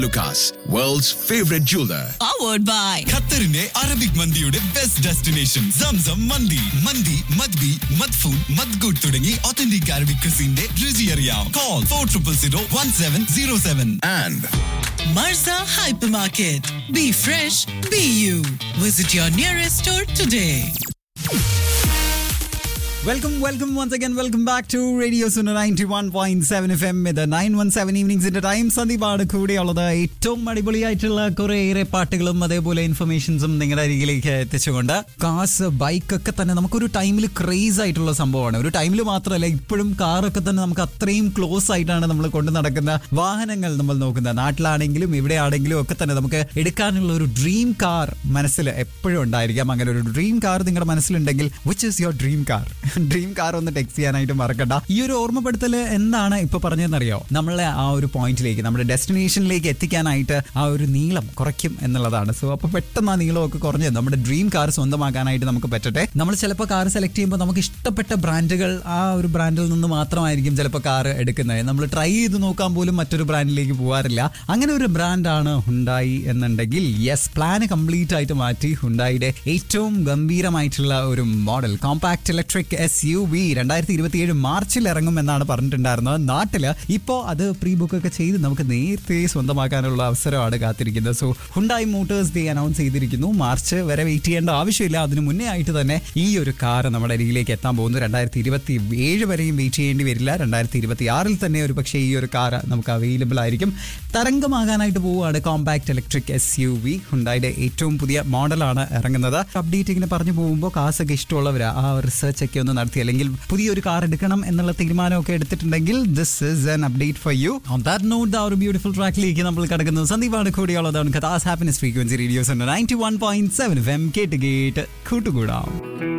Lucas, world's favorite jeweler. powered by ഖത്തറിന്റെ Arabic മന്തിയുടെ best destination സംസം മന്തി മന്തി മദ്ബി മദ്ഫൂൻ മദ്ഗുഡ് തുടങ്ങി ഒത്തന്റിക് അറബിക് ക്രിസിന്റെ രുചി അറിയാം call four triple zero one seven zero seven And Marza Hypermarket. Be fresh, be you. Visit your nearest store today. Welcome welcome once again welcome back to radio Suno ninety one point seven F M ഇത് nine one seven ഈവനിങ്സിന്റെ time സന്ദീപാണ് കൂടെയുള്ളത് ഏറ്റവും അടിപൊളിയായിട്ടുള്ള കുറേയേറെ പാട്ടുകളും അതേപോലെ ഇൻഫർമേഷൻസും നിങ്ങളുടെ അരികിലേക്ക് എത്തിച്ചുകൊണ്ട് കാസ് ബൈക്ക് ഒക്കെ തന്നെ നമുക്കൊരു ടൈമിൽ ക്രേസ് ആയിട്ടുള്ള സംഭവമാണ് ഒരു ടൈമിൽ മാത്രമല്ല ഇപ്പോഴും കാറൊക്കെ തന്നെ നമുക്ക് അത്രയും ക്ലോസ് ആയിട്ടാണ് നമ്മൾ കൊണ്ട് നടക്കുന്ന വാഹനങ്ങൾ നമ്മൾ നോക്കുന്നത് നാട്ടിലാണെങ്കിലും ഇവിടെയാണെങ്കിലും ഒക്കെ തന്നെ നമുക്ക് എടുക്കാനുള്ള ഒരു ഡ്രീം കാർ മനസ്സിൽ എപ്പോഴും ഉണ്ടായിരിക്കാം അങ്ങനെ ഒരു ഡ്രീം കാർ നിങ്ങളുടെ മനസ്സിലുണ്ടെങ്കിൽ which is your dream car dream car ഒന്ന് ടെക്സ്റ്റ് ചെയ്യാനായിട്ട് മറക്കണ്ട ഈ ഒരു ഓർമ്മപ്പെടുത്തൽ എന്താണ് ഇപ്പൊ പറഞ്ഞതെന്നറിയോ നമ്മളെ ആ ഒരു പോയിന്റിലേക്ക് നമ്മുടെ ഡെസ്റ്റിനേഷനിലേക്ക് എത്തിക്കാനായിട്ട് ആ ഒരു നീളം കുറയ്ക്കും എന്നുള്ളതാണ് സോ അപ്പൊ പെട്ടെന്ന് ആ നീളമൊക്കെ കുറഞ്ഞ് നമ്മുടെ ഡ്രീം കാർ സ്വന്തമാക്കാനായിട്ട് നമുക്ക് പറ്റട്ടെ നമ്മൾ ചിലപ്പോൾ കാർ സെലക്ട് ചെയ്യുമ്പോൾ നമുക്ക് ഇഷ്ടപ്പെട്ട ബ്രാൻഡുകൾ ആ ഒരു ബ്രാൻഡിൽ നിന്ന് മാത്രമായിരിക്കും ചിലപ്പോൾ കാർ എടുക്കുന്നത് നമ്മൾ ട്രൈ ചെയ്ത് നോക്കാൻ പോലും മറ്റൊരു ബ്രാൻഡിലേക്ക് പോകാറില്ല അങ്ങനെ ഒരു ബ്രാൻഡാണ് ഹുണ്ടായി എന്നുണ്ടെങ്കിൽ യെസ് പ്ലാൻ കംപ്ലീറ്റ് ആയിട്ട് മാറ്റി ഹുണ്ടായിയുടെ ഏറ്റവും ഗംഭീരമായിട്ടുള്ള ഒരു model compact electric S U V രണ്ടായിരത്തി ഇരുപത്തി ഏഴ് മാർച്ചിൽ ഇറങ്ങും എന്നാണ് പറഞ്ഞിട്ടുണ്ടായിരുന്നത് നാട്ടില് ഇപ്പോൾ അത് പ്രീ ബുക്ക് ഒക്കെ ചെയ്ത് നമുക്ക് നേരത്തെ സ്വന്തമാക്കാനുള്ള അവസരമാണ് കാത്തിരിക്കുന്നത് so Hyundai motors day announce ചെയ്തിരിക്കുന്നു മാർച്ച് വരെ വെയിറ്റ് ചെയ്യേണ്ട ആവശ്യമില്ല അതിന് മുന്നേ ആയിട്ട് തന്നെ ഈ ഒരു കാർ നമ്മുടെ അരികിലേക്ക് എത്താൻ പോകുന്നു രണ്ടായിരത്തി ഇരുപത്തി ഏഴ് വരെയും വെയിറ്റ് ചെയ്യേണ്ടി വരില്ല രണ്ടായിരത്തി ഇരുപത്തി ആറിൽ തന്നെ ഒരു പക്ഷേ ഈ ഒരു കാർ നമുക്ക് അവൈലബിൾ ആയിരിക്കും തരംഗമാകാനായിട്ട് പോവുകയാണ് compact electric S U V ഹുണ്ടായുടെ ഏറ്റവും പുതിയ മോഡലാണ് ഇറങ്ങുന്നത് അപ്ഡേറ്റ് ഇങ്ങനെ പറഞ്ഞു പോകുമ്പോൾ കാസൊക്കെ ഇഷ്ടമുള്ളവരാ ആ റിസർച്ച് ഒക്കെ ഒന്ന് നടത്തി അല്ലെങ്കിൽ പുതിയൊരു കാർ എടുക്കണം എന്നുള്ള തീരുമാനമൊക്കെ എടുത്തിട്ടുണ്ടെങ്കിൽ this is an update for you on that note ആ ഒരു ബ്യൂട്ടിഫുൾ ട്രാക്കിലേക്ക് നമ്മൾ കിടക്കുന്നത് സന്ദീപാണ് കൂടിയുള്ളതാണ് കഥാസ് happiness frequency radio's ninety one point seven F M കേട്ട് കേട്ട് കൂട്ടുകൂടാം